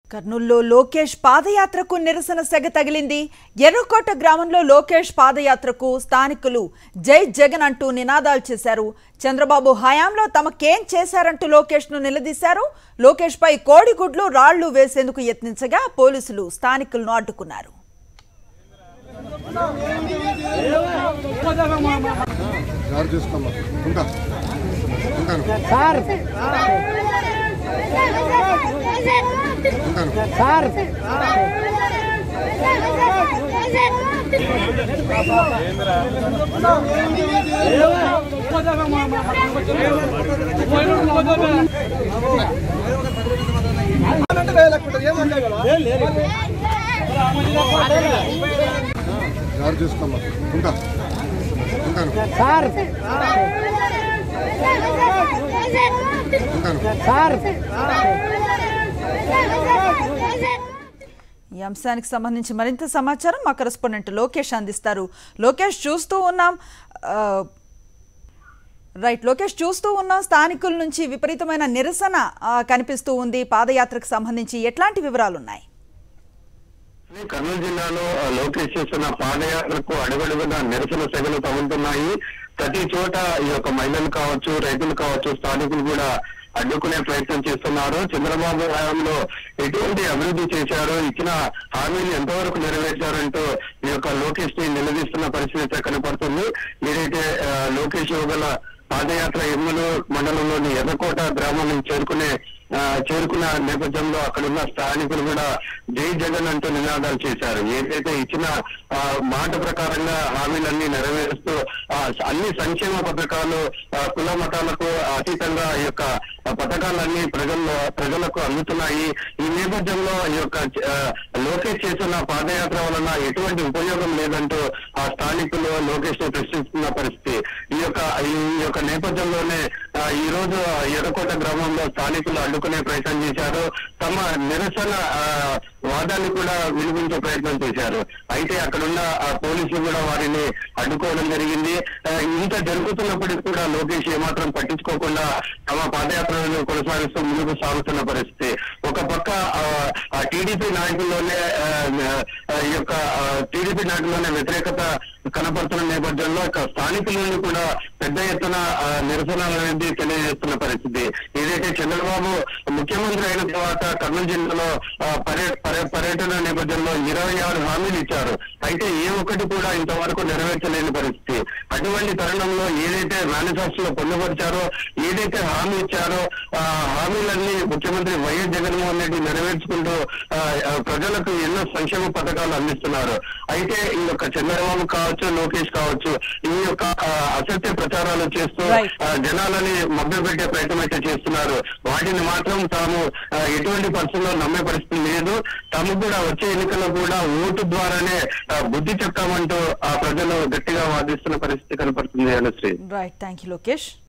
కర్నూలులో లోకేష్ పాదయాత్రకు నిరసన సెగ తగిలింది ఎర్రకోట గ్రామంలో లోకేష్ పాదయాత్రకు స్థానికులు జై జగన్ అంటూ నినాదాలు చేశారు చంద్రబాబు హయాంలో తమకేం చేశారంటూ లోకేష్ ను నిలదీశారు లోకేష్ పై కోడిగుడ్లు రాళ్లు వేసేందుకు యత్నించగా పోలీసులు స్థానికులను అడ్డుకున్నారు జారు చూసుకోమ్మా ఉంటా ఉంటాను సార్ ఉంటాను సార్ జారు చూసుకోమ్మా ఉంటా ఉంటాను సార్ ఉంటాను సార్ ఈ అంశానికి సంబంధించి మరింత సమాచారం మా కరెస్పాండెంట్ లోకేష్ అందిస్తారు లోకేష్ చూస్తూ ఉన్నాం ఆ, రైట్ లోకేష్ చూస్తూ ఉన్నాం స్థానికుల నుంచి విపరీతమైన నిరసన ఆ, కనిపిస్తూ ఉంది పాదయాత్రకు సంబంధించి ఎట్లాంటి వివరాలు ఉన్నాయి కర్నూలు జిల్లాలో ఆ, లోకేష్ చేస్తున్న పాదయాత్రకు అడుగడుగున నిరసన సెగలు తగులుతున్నాయి ప్రతి చోట ఈ యొక్క మహిళలు కావచ్చు రైతులు కావచ్చు స్థానికులు కూడా అడ్డుకునే ప్రయత్నం చేస్తున్నారు చంద్రబాబు హయాంలో ఎటువంటి అభివృద్ధి చేశారు ఇచ్చిన హామీలు ఎంతవరకు నెరవేర్చారంటూ ఈ యొక్క లోకేష్ ని నిలదీస్తున్న పరిస్థితి అయితే కనపడుతుంది ఏదైతే ఆ, లోకేష్ యోగల పాదయాత్ర ఎమ్ములు మండలంలోని ఎర్రకోట గ్రామం నుంచి చేరుకునే ఆ, చేరుకున్న నేపథ్యంలో అక్కడున్న స్థానికులు కూడా జై జగన్ అంటూ నినాదాలు చేశారు ఏదైతే ఇచ్చిన ఆ, మాట ప్రకారంగా హామీలన్నీ నెరవేరుస్తూ ఆ, అన్ని సంక్షేమ పథకాలు ఆ, కుల మతాలకు అతీతంగా ఈ యొక్క పథకాలన్నీ ప్రజల్లో ప్రజలకు అందుతున్నాయి ఈ నేపథ్యంలో ఈ యొక్క ఆ, లోకేష్ చేస్తున్న పాదయాత్ర వలన ఎటువంటి ఉపయోగం లేదంటూ ఆ స్థానికులు లోకేష్ ని ప్రశ్నిస్తున్న పరిస్థితి ఈ యొక్క ఈ యొక్క నేపథ్యంలోనే ఆ, ఈ రోజు ఎర్రకోట గ్రామంలో స్థానికులు అడ్డుకునే ప్రయత్నం చేశారు తమ నిరసన ఆ, వాదాన్ని కూడా వినిపించే ప్రయత్నం చేశారు అయితే అక్కడున్న ఆ పోలీసులు కూడా వారిని అడ్డుకోవడం జరిగింది ఆ, ఇంత జరుగుతున్నప్పటికీ కూడా లోకేష్ ఏమాత్రం పట్టించుకోకుండా తమ పాదయాత్రలను కొనసాగిస్తూ ముందుకు సాగుతున్న పరిస్థితి ఒక పక్క ఆ, ఆ టీడీపీ నాయకుల్లోనే ఆ, ఆ, ఈ యొక్క టీడీపీ నాయకుల్లోనే వ్యతిరేకత కనపడుతున్న నేపథ్యంలో ఇక స్థానికుల నుండి కూడా పెద్ద ఎత్తున ఆ, నిరసనలు అనేది తెలియజేస్తున్న పరిస్థితి ఏదైతే చంద్రబాబు ముఖ్యమంత్రి అయిన తర్వాత కర్నూలు జిల్లాలో ఆ, పర్య- పర్య- పర్యటన నేపథ్యంలో ఇరవై ఆరు హామీలు ఇచ్చారు అయితే ఏ ఒక్కటి కూడా ఇంతవరకు నెరవేర్చలేని పరిస్థితి అటువంటి తరుణంలో ఏదైతే మేనిఫెస్టోలో పొందుపరిచారో ఏదైతే హామీ ఇచ్చారో ఆ హామీలన్నీ ముఖ్యమంత్రి వైఎస్ జగన్మోహన్ రెడ్డి నెరవేర్చుకుంటూ ఆ, ఆ, ప్రజలకు ఎన్నో సంక్షేమ పథకాలు అందిస్తున్నారు అయితే ఈ యొక్క చంద్రబాబు కావచ్చు లోకేష్ కావచ్చు ఈ యొక్క ఆ, అసత్య ప్రచారాలు చేస్తూ Right. ఆ, జనాలని మభ్యపెట్టే ప్రయత్నం అయితే చేస్తున్నారు వాటిని మాత్రం తాము ఆ, ఎటువంటి పరిస్థితుల్లో నమ్మే పరిస్థితి లేదు తాము కూడా వచ్చే ఎన్నికల్లో కూడా ఓటు ద్వారానే ఆ, బుద్ధి చెప్తామంటూ ఆ ప్రజలు గట్టిగా వాదిస్తున్న పరిస్థితి కనపడుతుంది Anushree right thank you Lokesh